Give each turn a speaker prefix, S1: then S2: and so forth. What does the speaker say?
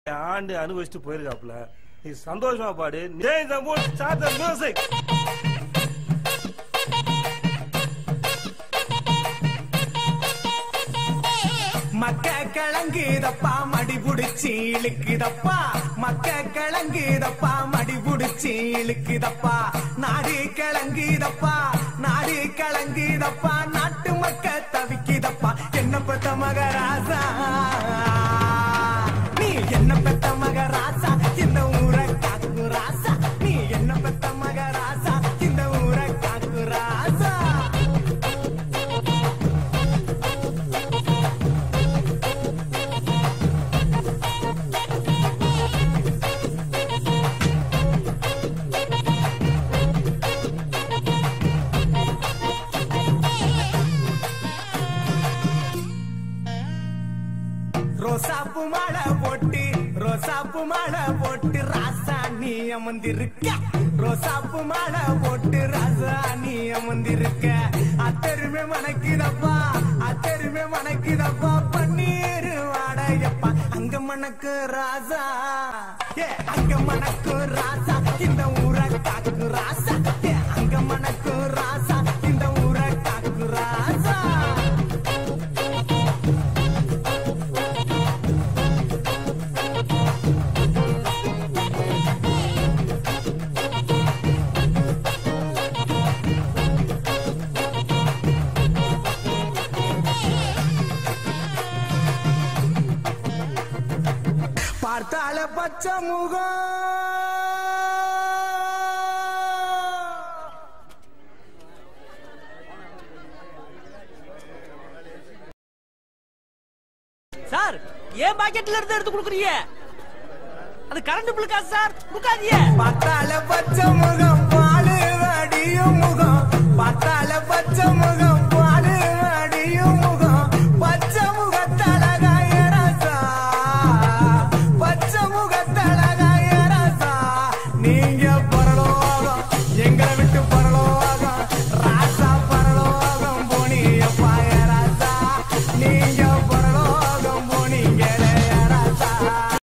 S1: ஆண்டு அனுபவிச்சுட்டு போயிருக்காப்ல நீ சந்தோஷமா பாடு ஸ்டார்ட் த மியூசிக்
S2: மக்க கிழங்குதப்பா மடி புடிச்சு இழுக்குதப்பா மக்க கிழங்குதப்பா மடி புடிச்சு இழுக்குதப்பா நாடு கிழங்குதப்பா நாடு கிழங்குதப்பா நாட்டு மக்க தவிக்குதப்பா என்ன பெத்த மகராசா நீ என்ன பெத்த மகராசா இந்த ஊரை காக்கு ராசா நீ என்ன பெத்த மகராசா இந்த ஊரை காக்கு ராசா ரோசாப்பு மாலை போட்டு ரோசாப்பு மாலை போட்டு ராசா நீ அமர்ந்திருக்க ரோசாப்பு மாலை போட்டு ராசா நீ அமர்ந்திருக்க அத்தருமே மணக்குதப்பா அத்தருமே மணக்குதப்பா பன்னீர் வாடையப்பா அங்க மணக்கு ராசா ஏ அங்க மணக்கு ராசா இந்த ஊரை காக்கு ராசா ஏ அங்க மணக்கு ராசா இந்த ஊரை காக்கு ராசா பார்த்தால பச்சை முகம்
S3: சார் ஏன் பாக்கெட்ல இருந்து எடுத்து கொடுக்குறீங்க அது கரண்ட் பில் காசு சார் கொடுக்காதீங்க
S2: பார்த்தால பச்சை முகம் பாலு அடியும் முகம் பார்த்தால பச்சை முகம் பாலு அடியும் முகம் பச்சை முகத்தழகாய ராசா